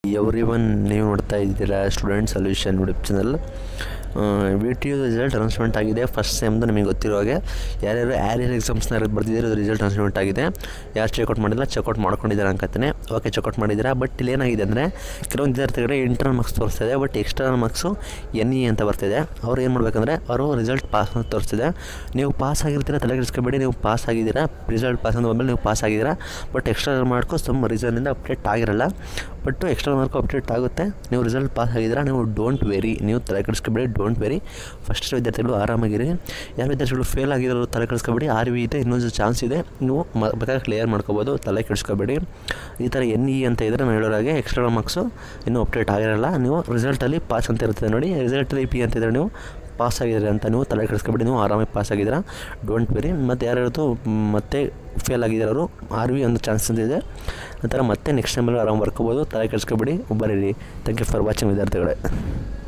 every one ನೀವು ನೋಡ್ತಾ ಇದ್ದೀರಾ student solution YouTube channel V T U result announcement ಆಗಿದೆ ಫಸ್ಟ್ ಸೆಮ್ದು ನಿಮಗೆ ಗೊತ್ತಿರೋ ಹಾಗೆ ಯಾರ್ಯಾರು ಆ್ಯರಿಯರ್ ಎಕ್ಸಾಮ್ಸ್ನ ಬರ್ತಿದ್ದೀರೋ ಅದು ರಿಸಲ್ಟ್ ಅನೌನ್ಸ್ಮೆಂಟ್ ಆಗಿದೆ ಯಾರು ಚೆಕ್ಔಟ್ ಮಾಡಿಲ್ಲ ಚೆಕ್ಔಟ್ ಮಾಡ್ಕೊಂಡಿದ್ದಾರೆ ಅನ್ಕತಾನೆ ಓಕೆ ಚೆಕ್ಔಟ್ ಮಾಡಿದ್ದೀರಾ ಬಟ್ ಇಲ್ಲಿ ಏನಾಗಿದೆ ಅಂದರೆ ಕೆಲವೊಂದು ವಿದ್ಯಾರ್ಥಿಗಳಿಗೆ ಇಂಟರ್ನಲ್ ಮಾರ್ಕ್ಸ್ ತೋರಿಸ್ತಿದೆ but external marks N E ಅಂತ ಬರ್ತಿದೆ ಅವ್ರು ಏನು ಮಾಡಬೇಕಂದ್ರೆ ಅವರು ರಿಸಲ್ಟ್ ಪಾಸ್ ಅಂತ ತೋರಿಸ್ತಿದೆ ನೀವು ಪಾಸ್ ಆಗಿರ್ತೀರ ತಲೆ ಕೆಡಿಸ್ಕೊಬೇಡಿ ನೀವು ಪಾಸ್ ಆಗಿದ್ದೀರಾ ರಿಸಲ್ಟ್ ಪಾಸ್ ಅಂತ ಬಂದಮೇಲೆ ನೀವು ಪಾಸ್ ಆಗಿದ್ದೀರಾ ಬಟ್ ಎಕ್ಸ್ಟರ್ನಲ್ ಮಾರ್ಕು ಸಮ್ ರೀಸನ್ನಿಂದ ಅಪ್ಡೇಟ್ ಆಗಿರಲ್ಲ ಬಟ್ ಎಕ್ಸ್ಟರ್ನಲ್ ಮಾರ್ಕು ಅಪ್ಡೇಟ್ ಆಗುತ್ತೆ ನೀವು ರಿಸಲ್ಟ್ ಪಾಸ್ ಆಗಿದ್ದೀರಾ ನೀವು ಡೋಂಟ್ ವೆರಿ ನೀವು ತಲೆ ಕೆಡಿಸ್ಕೊಬೇಡಿ ಡೋಂಟ್ ವೆರಿ ಫಸ್ಟ್ ವಿದ್ಯಾರ್ಥಿಗಳು ಆರಾಮಾಗಿರಿ ಯಾರು ವಿದ್ಯಾರ್ಥಿಗಳು ಫೇಲ್ ಆಗಿರೋರು ತಲೆ ಕೆಡಿಸ್ಕೊಬೇಡಿ ಆರ್ ವಿ ಇದೆ ಇನ್ನೊಂದು ಚಾನ್ಸ್ ಇದೆ ನೀವು ಮ ಬೇಕಾದ್ರೆ ಕ್ಲಿಯರ್ ಮಾಡ್ಕೋಬೋದು ತಲೆ ಕೆಡಿಸ್ಕೊಬೇಡಿ ಈ ಥರ ಎನ್ ಇ ಅಂತ ಇದ್ದರೆ ನಾನು ಹೇಳೋರಾಗೆ ಎಕ್ಸ್ಟರ್ನಲ್ ಮಾರ್ಕ್ಸು ಇನ್ನೂ ಅಪ್ಡೇಟ್ ಆಗಿರಲ್ಲ ನೀವು ರಿಸಲ್ಟಲ್ಲಿ ಪಾಸ್ ಅಂತ ಇರ್ತದೆ ನೋಡಿ ರಿಸಲ್ಟಲ್ಲಿ ಪಿ ಅಂತಿದ್ರೆ ನೀವು ಪಾಸ್ ಆಗಿದ್ದೀರಿ ಅಂತ ನೀವು ತಲೆ ಕೆಡಿಸ್ಕೊಬೇಡಿ ನೀವು ಆರಾಮಾಗಿ ಪಾಸ್ ಆಗಿದ್ದೀರಾ ಡೋಂಟ್ ವೆರಿ ಮತ್ತು ಯಾರ್ಯಾರ್ದು ಮತ್ತೆ ಫೇಲ್ ಆಗಿರೋರು ಆರ್ ವಿ ಒಂದು ಚಾನ್ಸ್ ಇದೆ ಆ ಥರ ಮತ್ತೆ ನೆಕ್ಸ್ಟ್ ಟೈಮಲ್ಲಿ ಆರಾಮ್ ಬರ್ಕೋಬೋದು ತಲೆ ಕೆಡಿಸ್ಕೊಬೇಡಿ ಬರೀರಿ ಥ್ಯಾಂಕ್ ಯು ಫಾರ್ ವಾಚಿಂಗ್ ವಿದ್ಯಾರ್ಥಿಗಳೇ